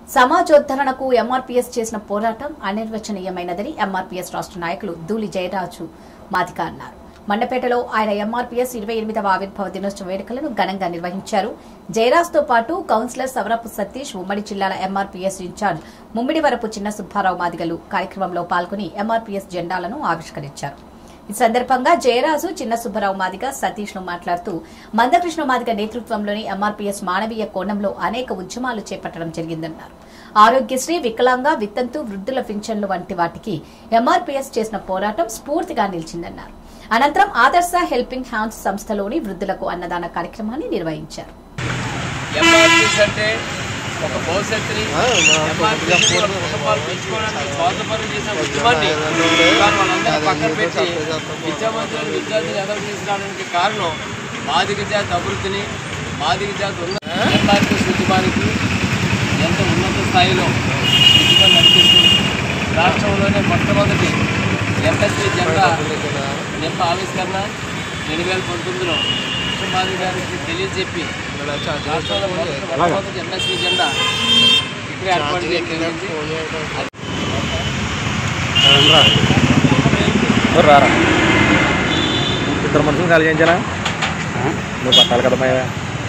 సమాజోద్ధరణకు MRPS చేసిన పోరాటం అనిర్వచనీయమైనదని MRPS రాష్ట్ర నాయకులు దూలి జయరాజు మాదిక అన్నారు మండపేటలో ఆయన ఎంఆర్పీఎస్ ఇరవై ఎనిమిదవ ఆవిర్భావ దినోత్సవ వేడుకలను ఘనంగా నిర్వహించారు జయరాజ్తో పాటు కౌన్సిలర్ సవరపు సతీష్ ఉమ్మడి జిల్లాల ఎంఆర్పీఎస్ ఇన్ఛార్జ్ ముమ్మిడివరపు చిన్న సుబ్బారావు మాదిగలు కార్యక్రమంలో పాల్గొని ఎంఆర్పీఎస్ జెండాలను ఆవిష్కరించారు ఈ సందర్భంగా జయరాజు చిన్న సుబ్బరావు మాదిగ సతీష్ ను మాట్లాడుతూ మందకృష్ణ మాదిగ నేతృత్వంలోని ఎంఆర్పీఎస్ మానవీయ కోణంలో అనేక ఉద్యమాలు చేపట్టడం జరిగిందన్నారు ఆరోగ్యశ్రీ వికలాంగ విత్తంతు వృద్ధుల పింఛన్లు వంటి వాటికి ఎంఆర్పీఎస్ చేసిన పోరాటం స్ఫూర్తిగా నిలిచిందన్నారు అనంతరం ఆదర్శ హెల్పింగ్ హ్యాండ్స్ సంస్థలోని వృద్ధులకు అన్నదాన కార్యక్రమాన్ని నిర్వహించారు ఎంఆర్పీస్ అంటే ఒక భవిష్యత్తుని ఎంఆర్పీస్ వాళ్ళ కుటుంబాలు పెంచుకోవడానికి స్వాతంత్రం చేసిన ఉద్యమాన్ని ఇవాళ వాళ్ళందరూ పక్కన పెట్టి విద్యావంతులను విద్యార్థులు ఎదురు తీసుకురావడానికి కారణం మాదిగ జాతి అభివృద్ధిని మాదిగ జాతి ఉన్న ఎంఆర్పీస్ ఉద్యమానికి ఎంత ఉన్నత స్థాయిలో ఉద్యమం నడిపిస్తూ రాష్ట్రంలోనే మొట్టమొదటి ఎంఎస్పీ జెండా నింప ఆవిష్కరణ రెండు వేల పంతొమ్మిదిలో కృష్ణమాది గారికి తెలియజెప్పి రాష్ట్రంలో మొదటి మొట్టమొదటి ఎంఎస్పీ జెండా ఇక్కడే ఏర్పాటు చేయడం జరిగింది ఎవరు రారా ఇద్దరు మనుషులు ఖాళీ చేయించాలా నువ్వు పట్టాలి కదా మాయ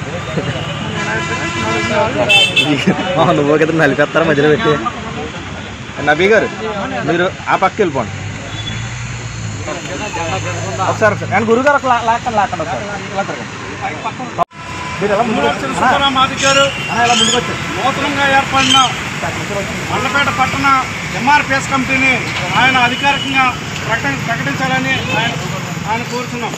నువ్వు కదా నలిపేస్తారా మధ్యలో పెట్టి నబీ గారు మీరు ఆ పక్కకి వెళ్ళిపోండి ఒకసారి ఒకసారి అండ్ గురుగారు ఒక లా- లాక్కండి లాక్కండి ఒకసారి ఇలా తిరగండి. మీరు ఎలా ముందుకు వచ్చారు? అన్నా, సుబ్బరామ అధికారు అన్నా, ఇలా ముందుకు వచ్చారు నూతనంగా ఏర్పడిన మండపేట పట్టణ ఎంఆర్పిఎస్ కమిటీని ఆయన అధికారికంగా ప్రకటన ప్రకటించాలని ఆయన ఆయన కోరుతున్నాం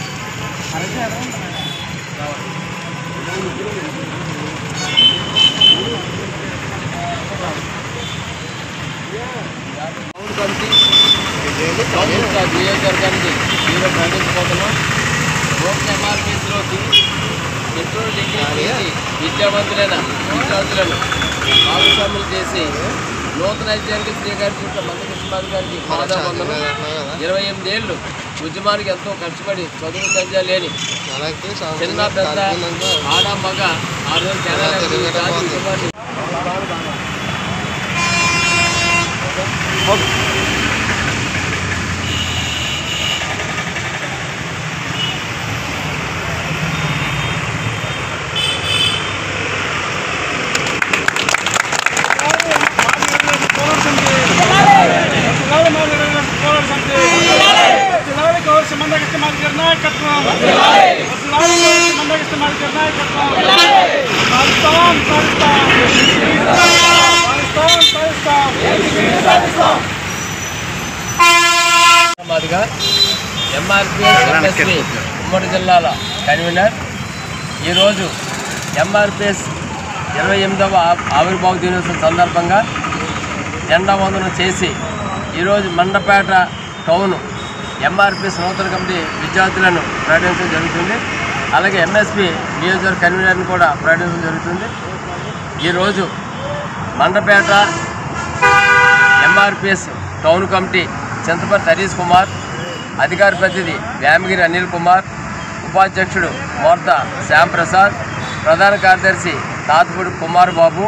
టౌన్ కమిటీ టౌన్ నియోజకవర్గానికి తీవ్ర ప్రకటించబోతున్నాం లోక్ ఎంఆర్పీస్లోకి ఇంటర్ డిగ్రీ చేసి విద్యావంతులైన విద్యార్థులను భాగస్వాములు చేసి నూతన అధ్యాయానికి శ్రీకారం మందకృష్ణబాబు గారికి పాదాబంధనం ఇరవై ఎనిమిది ఏళ్ళు ఉద్యమానికి ఎంతో కష్టపడి చదువు సంధ్య లేని చిన్న పెద్ద ఆడ మగ ఆ రోజు తేడా లేకుండా ఈ జాతి ఉద్యమాన్ని మాదిగా ఎంఆర్పిఎస్ ఎంఎస్పి ఉమ్మడి జిల్లాల కన్వీనర్ ఈరోజు ఎంఆర్పిఎస్ ఇరవై ఎనిమిదవ ఆ- ఆవిర్భావ దినోత్సవం సందర్భంగా జెండా వందనం చేసి ఈరోజు మండపేట టౌన్ ఎంఆర్పిఎస్ నూతన కమిటీ విద్యార్థులను ప్రకటించడం జరుగుతుంది అలాగే ఎంఎస్పి నియోజకవర్గ కన్వీనర్ని కూడా ప్రకటించడం జరుగుతుంది ఈరోజు Mandapeta MRPS town committee Chintapalli Harish Kumar అధికార ప్రతినిధి వ్యామగిరి అనిల్ కుమార్ ఉపాధ్యక్షుడు మోర్త శ్యాంప్రసాద్ ప్రధాన కార్యదర్శి తాతపూడి కుమార్ బాబు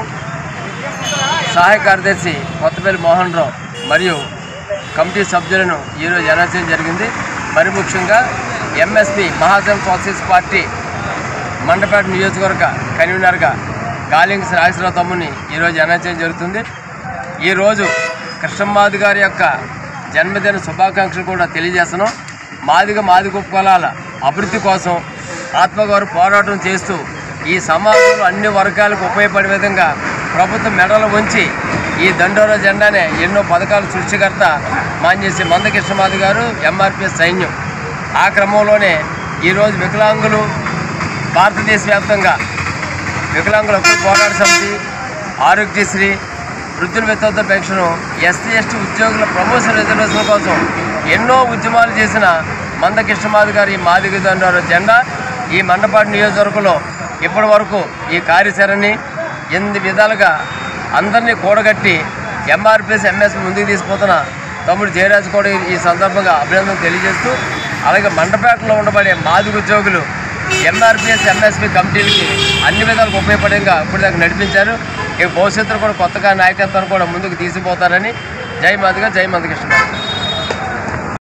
సహాయ కార్యదర్శి కొత్తపల్లి మోహన్ రావు మరియు కమిటీ సభ్యులను ఈరోజు అనౌన్స్ చేయడం జరిగింది మరి ముఖ్యంగా MSP Mahajan socialist party Mandapeta నియోజకవర్గ కన్వీనర్గా గాలింగ్ రాజేశ్వరరావు తమ్ముని ఈరోజు అనౌన్స్ చేయడం జరుగుతుంది ఈరోజు కృష్ణమాది గారి యొక్క జన్మదిన శుభాకాంక్షలు కూడా తెలియజేస్తున్నాం మాదిగ మాదిగ కులాల అభివృద్ధి కోసం ఆత్మగౌరవ పోరాటం చేస్తూ ఈ సమాజంలో అన్ని వర్గాలకు ఉపయోగపడే విధంగా ప్రభుత్వం మెడలు ఉంచి ఈ దండోరా జెండానే ఎన్నో పథకాలు సృష్టికర్త మాన్యేసి మందకృష్ణమాది గారు ఎంఆర్పిఎస్ సైన్యం ఆ క్రమంలోనే ఈరోజు వికలాంగులు భారతదేశ వ్యాప్తంగా వికలాంగుల హక్కుల పోరాట సమితి ఆరోగ్యశ్రీ వృద్ధుల వితంత పెన్షన్ ఎస్సీ ఎస్టీ ఉద్యోగుల ప్రమోషన్ రిజర్వేషన్ కోసం ఎన్నో ఉద్యమాలు చేసిన మందకృష్ణమాది గారి మాదిగ దండారు జెండా ఈ మండపాటి నియోజకవర్గంలో ఇప్పటి వరకు ఈ కార్యాచరణని ఎనిమిది విధాలుగా అందరినీ కూడగట్టి ఎంఆర్పిఎస్ ఎంఎస్ ముందుకు తీసుకుపోతున్న తమ్ముడు జయరాజ్ కూడా ఈ- ఈ సందర్భంగా అభినందన తెలియజేస్తూ అలాగే మండపేటలో ఉండబడే మాదిగ ఉద్యోగులు ఎంఆర్పిఎస్ ఎంఎస్పి కమిటీలకి అన్ని విధాలకు ఉపయోగపడంగా ఇప్పుడు దాకా నడిపించారు ఇక భవిష్యత్తులో కూడా కొత్తగా నాయకత్వాన్ని కూడా ముందుకు తీసుకుపోతారని జై మధుగా జై మధుకృష్ణ